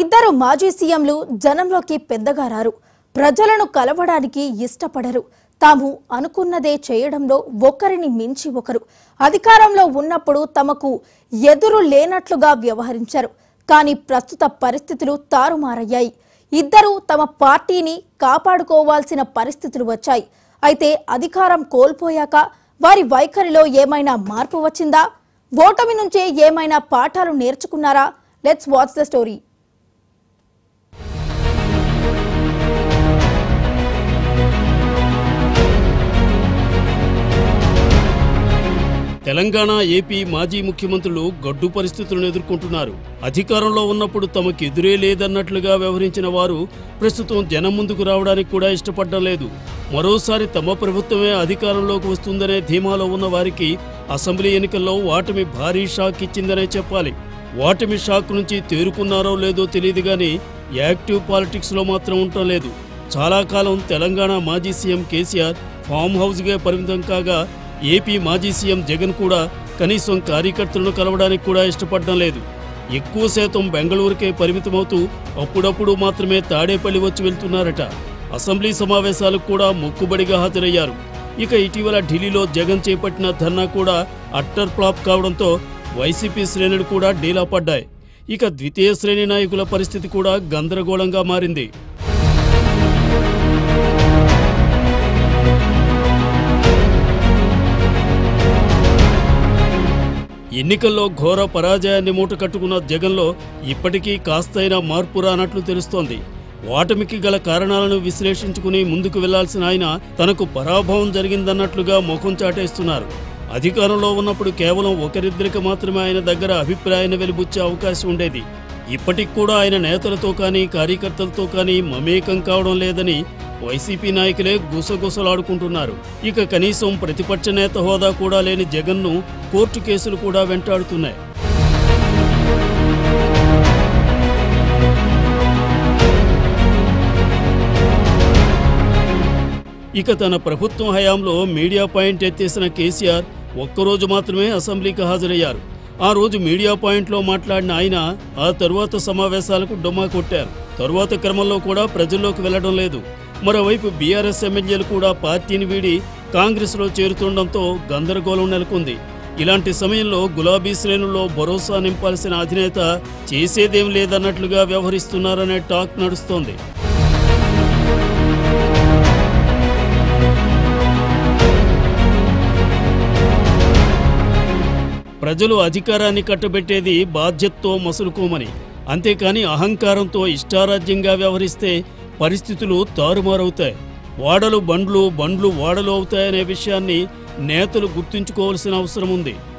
ఇద్దరు మాజీ సీఎంలు జనంలోకి పెద్దగా రారు ప్రజలను కలవడానికి ఇష్టపడరు తాము అనుకున్నదే చేయడంలో ఒకరిని మించి ఒకరు అధికారంలో ఉన్నప్పుడు తమకు ఎదురు లేనట్లుగా వ్యవహరించారు కానీ ప్రస్తుత పరిస్థితులు తారుమారయ్యాయి ఇద్దరూ తమ పార్టీని కాపాడుకోవాల్సిన పరిస్థితులు వచ్చాయి అయితే అధికారం కోల్పోయాక వారి వైఖరిలో ఏమైనా మార్పు వచ్చిందా ఓటమి నుంచే ఏమైనా పాఠాలు నేర్చుకున్నారా let's watch the story Telangana AP మాజీ ముఖ్యమంత్రులు గడ్డు పరిస్థితులను ఎదుర్కొంటున్నారు అధికారంలో ఉన్నప్పుడు తమకు ఎదురే లేదన్నట్లుగా వ్యవహరించిన వారు ప్రస్తుతం జనం ముందుకు రావడానికి కూడా ఇష్టపడడం లేదు మరోసారి తమ ప్రభుత్వమే అధికారంలోకి వస్తుందనే ధీమాలో ఉన్న వారికి అసెంబ్లీ ఎన్నికల్లో వాటమి భారీ షాక్ ఇచ్చిందనే చెప్పాలి వాటమి షాక్ నుంచి తేరుకున్నారో లేదో తెలియదు కానీ యాక్టివ్ పాలిటిక్స్లో మాత్రం ఉండటం లేదు చాలా కాలం తెలంగాణ మాజీ సీఎం కేసీఆర్ ఫామ్ హౌస్గా పరిమితం కాగా ఏపీ మాజీ సీఎం జగన్ కూడా కనీసం కార్యకర్తలను కలవడానికి కూడా ఇష్టపడడం లేదు ఎక్కువ శాతం బెంగళూరుకే పరిమితమవుతూ అప్పుడప్పుడు మాత్రమే తాడేపల్లి వచ్చి వెళ్తున్నారట అసెంబ్లీ సమావేశాలకు కూడా మొక్కుబడిగా హాజరయ్యారు ఇక ఇటీవల ఢిల్లీలో జగన్ చేపట్టిన ధర్నా కూడా అట్టర్ ఫ్లాప్ కావడంతో వైసీపీ శ్రేణులు కూడా డీలా పడ్డాయి ఇక ద్వితీయ శ్రేణి నాయకుల పరిస్థితి కూడా గందరగోళంగా మారింది ఎన్నికల్లో ఘోర పరాజయాన్ని మూట కట్టుకున్న జగన్లో ఇప్పటికీ కాస్తైనా మార్పు రానట్లు తెలుస్తోంది ఓటమికి గల కారణాలను విశ్లేషించుకుని ముందుకు వెళ్లాల్సిన ఆయన తనకు పరాభవం జరిగిందన్నట్లుగా ముఖం చాటేస్తున్నారు అధికారంలో ఉన్నప్పుడు కేవలం ఒకరిద్దరికి మాత్రమే ఆయన దగ్గర అభిప్రాయాన్ని వెలిబుచ్చే అవకాశం ఉండేది ఇప్పటికి కూడా ఆయన నేతలతో కానీ కార్యకర్తలతో కానీ మమేకం కావడం లేదని వైసీపీ నాయకులే గుసగుసలాడుకుంటున్నారు ఇక కనీసం ప్రతిపక్ష నేత హోదా కూడా లేని జగన్ను కోర్టు కేసులు కూడా వెంటాడుతున్నాయి ఇక తన ప్రభుత్వం హయాంలో మీడియా పాయింట్ ఎత్తేసిన కేసీఆర్ ఒక్కరోజు మాత్రమే అసెంబ్లీకి హాజరయ్యారు ఆ రోజు మీడియా పాయింట్లో మాట్లాడిన ఆయన ఆ తరువాత సమావేశాలకు డొమ్మా కొట్టారు తరువాత క్రమంలో కూడా ప్రజల్లోకి వెళ్లడం లేదు మరోవైపు బీఆర్ఎస్ ఎమ్మెల్యేలు కూడా పార్టీని వీడి కాంగ్రెస్లో చేరుతుండటంతో గందరగోళం నెలకొంది ఇలాంటి సమయంలో గులాబీ శ్రేణుల్లో భరోసా నింపాల్సిన అధినేత చేసేదేం లేదన్నట్లుగా వ్యవహరిస్తున్నారనే టాక్ నడుస్తోంది ప్రజలు అధికారాన్ని కట్టబెట్టేది బాధ్యతతో మసులుకోమని అంతేకాని అహంకారంతో ఇష్టారాజ్యంగా వ్యవహరిస్తే పరిస్థితులు తారుమారవుతాయి వాడలు బండ్లు బండ్లు వాడలు అవుతాయనే విషయాన్ని నేతలు గుర్తుంచుకోవాల్సిన అవసరం ఉంది